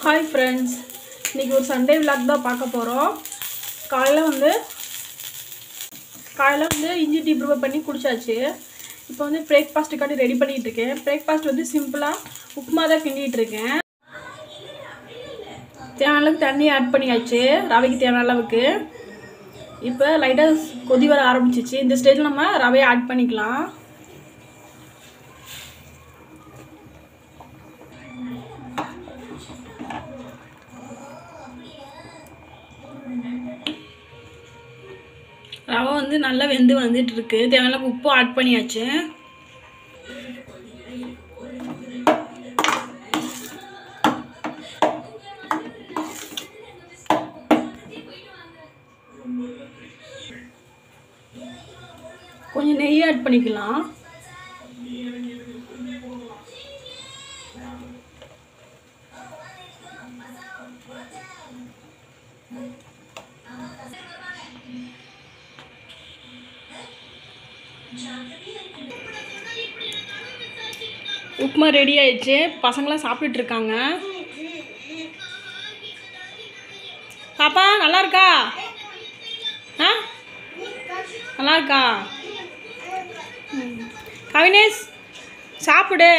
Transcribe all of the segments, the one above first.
Hi friends இன்றைக்கி ஒரு Sunday vlog தான் பார்க்க போகிறோம் காலையில் வந்து காலையில் வந்து இஞ்சி டீ ப்ரிப்பேர் பண்ணி குடிச்சாச்சு இப்போ வந்து பிரேக்ஃபாஸ்ட்டுக்காண்டி ரெடி பண்ணிகிட்டு இருக்கேன் பிரேக்ஃபாஸ்ட் வந்து சிம்பிளாக உப்புமா தான் கிண்டிகிட்டு இருக்கேன் தேவையான அளவுக்கு தண்ணி ஆட் பண்ணியாச்சு ரவைக்கு தேவையான அளவுக்கு இப்போ லைட்டாக கொதி வர ஆரம்பிச்சிச்சு இந்த ஸ்டேஜில் நம்ம ரவையை ஆட் பண்ணிக்கலாம் ரவை வந்து நல்லா வெந்து வந்துட்டு இருக்கு தேவையான அளவுக்கு உப்பு ஆட் பண்ணியாச்சு கொஞ்சம் நெய் ஆட் பண்ணிக்கலாம் உப்புமா ரெடி ஆயிடுச்சு பசங்களாம் சாப்பிட்டுட்டு இருக்காங்க பாப்பா நல்லா இருக்கா ஆ நல்லா இருக்கா ம். கவினேஷ் சாப்பிடு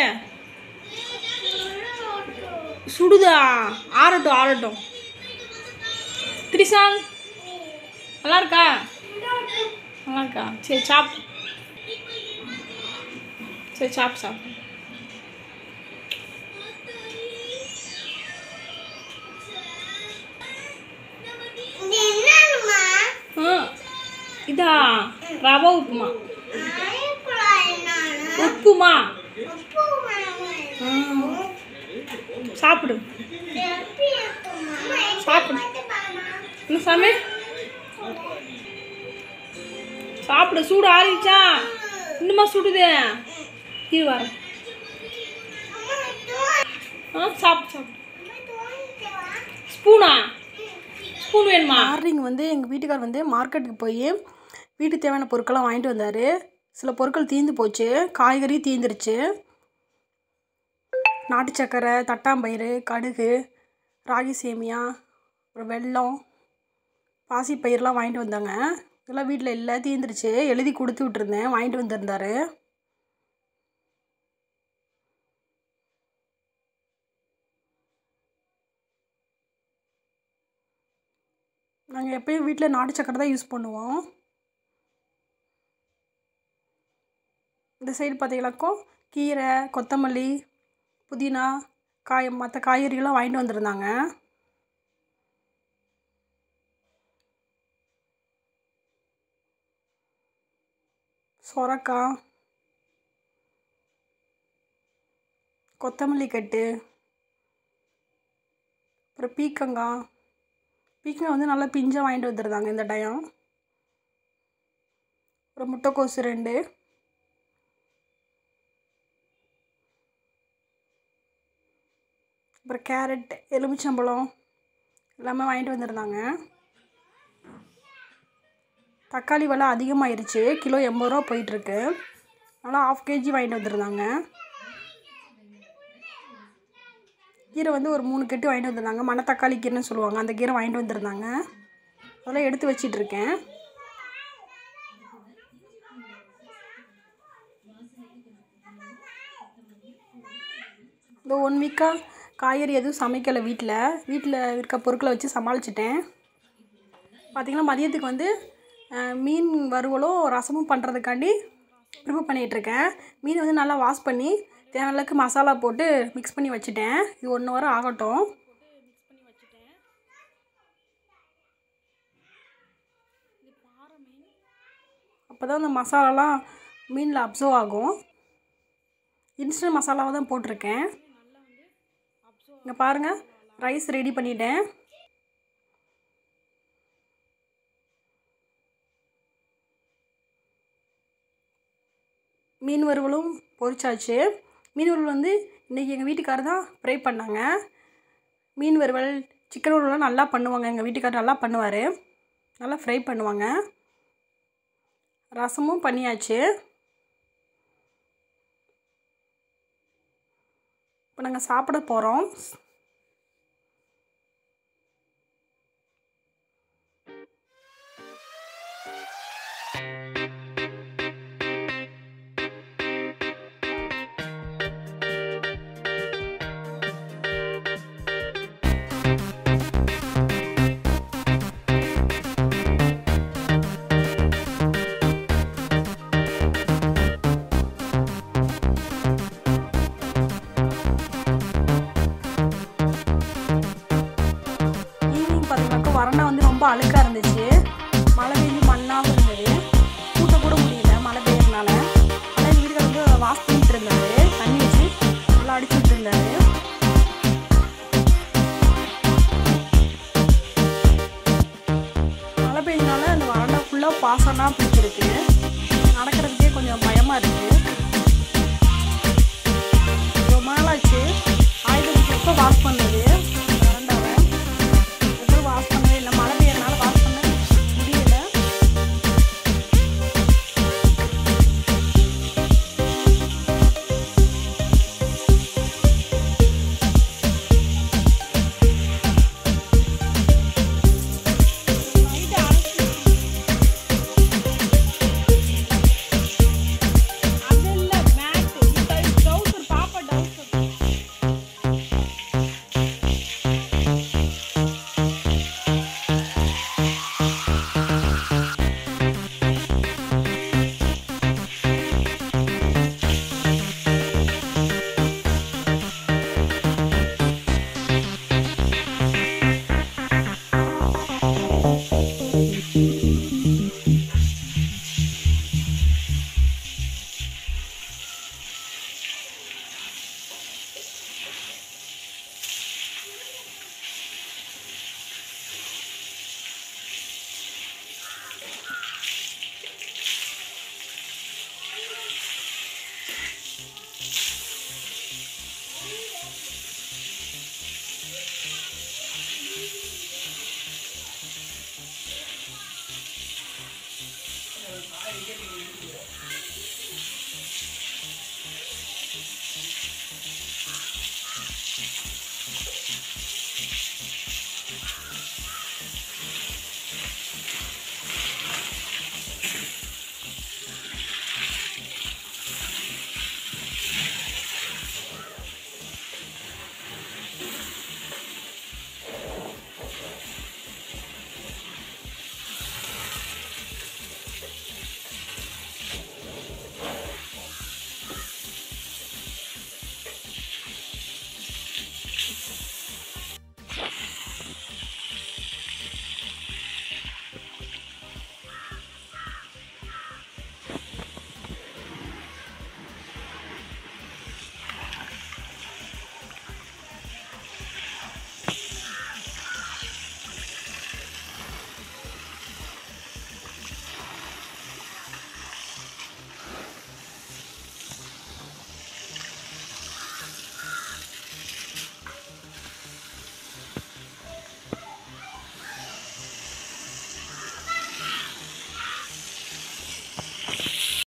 சுடுதா ஆறட்டும் ஆறட்டும் திரிசால் நல்லா இருக்கா நல்லா இருக்கா சரி சாப் சரி சாப்பிட்டு சாப்பிடு ஆ இதா ரவா உப்புமா உப்புமா ம். சாப்பிடு சாப்பிடு என்ன சாமி சாப்பிடு சூடு ஆறிச்சா இன்னுமா சுடுது இரு வரேன் ஆ சாப்பிடு சாப்பிடு ஸ்பூனா ஸ்பூன் வேணுமா மார்னிங் வந்து எங்கள் வீட்டுக்கார் வந்து மார்க்கெட்டுக்கு போய் வீட்டுக்கு தேவையான பொருட்கள்லாம் வாங்கிட்டு வந்தார் சில பொருட்கள் தீர்ந்து போச்சு காய்கறி தீந்துருச்சு நாட்டு சக்கரை தட்டாம்பயிறு கடுகு ராகி சேமியா அப்புறம் வெல்லம் பாசிப்பயிரெலாம் வாங்கிட்டு வந்தாங்க இதெல்லாம் வீட்டில் இல்லை தீந்துருச்சு எழுதி கொடுத்து விட்டுருந்தேன் வாங்கிட்டு வந்திருந்தாரு நாங்கள் எப்பயும் வீட்டில் நாட்டு சக்கரை தான் யூஸ் பண்ணுவோம் இந்த சைடு பார்த்தீங்கன்னாக்கோ கீரை கொத்தமல்லி புதினா காய் மற்ற காய்கறிகள்லாம் வாங்கிட்டு வந்திருந்தாங்க சொரக்காய் கொத்தமல்லி கட்டு அப்புறம் பீக்கங்காய் பீக்கங்காய் வந்து நல்லா பிஞ்சாக வாங்கிட்டு வந்துருந்தாங்க இந்த டைம் ஒரு முட்டைக்கோசு ரெண்டு அப்புறம் கேரட் எலுமிச்சம்பழம் எல்லாமே வாங்கிட்டு வந்திருந்தாங்க தக்காளி விலை அதிகமாயிருச்சு கிலோ எண்பது ரூபா போயிட்டுருக்கு நல்லா ஆஃப் கேஜி வாங்கிட்டு வந்திருந்தாங்க கீரை வந்து ஒரு மூணு கட்டு வாங்கிட்டு வந்திருந்தாங்க மணத்தக்காளி கீரைன்னு சொல்லுவாங்க அந்த கீரை வாங்கிட்டு வந்திருந்தாங்க அதெல்லாம் எடுத்து வச்சிட்ருக்கேன் இந்த ஒன் வீக்காக காய்கறி எதுவும் சமைக்கலை வீட்டில் வீட்டில் இருக்க பொருட்களை வச்சு சமாளிச்சிட்டேன் பார்த்திங்கன்னா மதியத்துக்கு வந்து அஹ், மீன் வறுவலும் ரசமும் பண்ணுறதுக்காண்டி ப்ரிப்பேர் பண்ணிகிட்ருக்கேன் மீன் வந்து நல்லா வாஷ் பண்ணி தேவையான அளவுக்கு மசாலா போட்டு மிக்ஸ் பண்ணி வச்சுட்டேன் இது ஒன்று வாரம் ஆகட்டும் அப்போ தான் அந்த மசாலாலாம் மீனில் அப்சர்வ் ஆகும் இன்ஸ்டன்ட் மசாலாவை தான் போட்டிருக்கேன் இங்கே பாருங்கள் ரைஸ் ரெடி பண்ணிட்டேன் மீன் வறுவலும் பொரிச்சாச்சு மீன் வறுவல் வந்து இன்றைக்கி எங்கள் வீட்டுக்காரர் தான் ஃப்ரை பண்ணாங்க மீன் வறுவல் சிக்கன் வறுவலாம் நல்லா பண்ணுவாங்க எங்கள் வீட்டுக்காரர் நல்லா பண்ணுவார் நல்லா ஃப்ரை பண்ணுவாங்க ரசமும் பண்ணியாச்சு இப்போ நாங்கள் சாப்பிட போகிறோம் அழுக்காக இருந்துச்சு மழை பெஞ்சு மண்ணாகவும் இருந்தது கூட்ட கூட முடியல மழை பெய்யறதுனால ஆனால் எங்கள் வீட்டுக்காரர் வந்து வாஷ் பண்ணிட்டு இருந்தாரு தண்ணி வச்சு நல்லா அடிச்சுட்டு இருந்தாரு மழை பெய்ஞ்சனால அந்த வறண்டா ஃபுல்லாக பாசம்னா பிடிச்சிருக்கு நடக்கிறதுக்கே கொஞ்சம் பயமாக இருக்குது